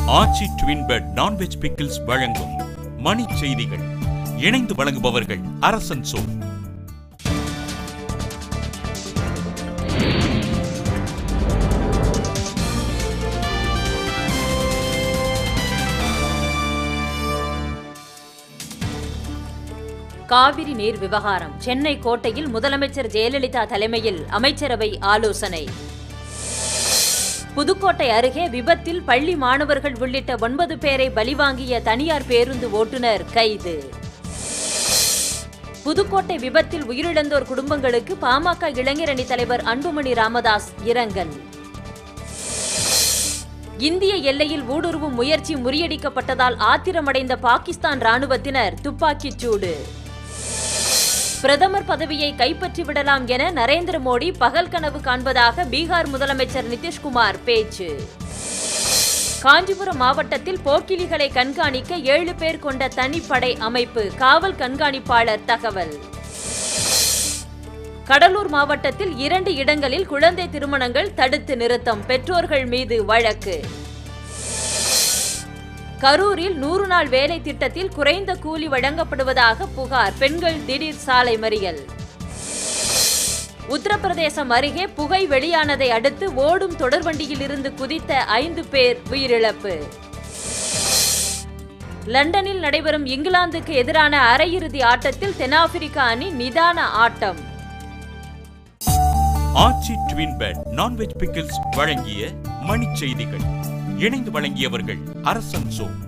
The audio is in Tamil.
ஆச்சி ட்வின் பெட் நான்வெஜ் பிக்கிள்ஸ் வழங்கும் மணி செய்திகள் இணைந்து வழங்குபவர்கள் அரசன் சோ காவிரி நீர் விவகாரம் சென்னை கோட்டையில் முதலமைச்சர் ஜெயலலிதா தலைமையில் அமைச்சரவை ஆலோசனை புதுக்கோட்டை அருகே விபத்தில் பள்ளி மாணவர்கள் உள்ளிட்ட ஒன்பது பேரை பலிவாங்கிய தனியார் பேருந்து ஓட்டுநர் கைது புதுக்கோட்டை விபத்தில் உயிரிழந்தோர் குடும்பங்களுக்கு பாமக இளைஞரணி தலைவர் அன்புமணி ராமதாஸ் இரங்கல் இந்திய எல்லையில் ஊடுருவும் முயற்சி முறியடிக்கப்பட்டதால் ஆத்திரமடைந்த பாகிஸ்தான் ராணுவத்தினர் துப்பாக்கிச் சூடு பிரதமர் பதவியை கைப்பற்றி விடலாம் என நரேந்திர மோடி பகல் கனவு காண்பதாக பீகார் முதலமைச்சர் நிதிஷ்குமார் பேச்சு காஞ்சிபுரம் மாவட்டத்தில் போக்கிலிகளை கண்காணிக்க ஏழு பேர் கொண்ட தனிப்படை அமைப்பு காவல் கண்காணிப்பாளர் தகவல் கடலூர் மாவட்டத்தில் இரண்டு இடங்களில் குழந்தை திருமணங்கள் தடுத்து நிறுத்தம் பெற்றோர்கள் மீது வழக்கு கரூரில் நூறு நாள் வேலை திட்டத்தில் குறைந்த கூலி வழங்கப்படுவதாக புகார் பெண்கள் திடீர் சாலை மறியல் உத்தரப்பிரதேசம் அருகே புகை வெளியானதை அடுத்து ஓடும் தொடர்வண்டியில் இருந்து குதித்த ஐந்து பேர் உயிரிழப்பு லண்டனில் நடைபெறும் இங்கிலாந்துக்கு எதிரான அரையிறுதி ஆட்டத்தில் தென்னாப்பிரிக்கா அணி நிதான ஆட்டம் Aachi twin pet non veg pickles வழங்கிய மணி செய்திகள் இணைந்து வழங்கியவர்கள் அரசன் சோ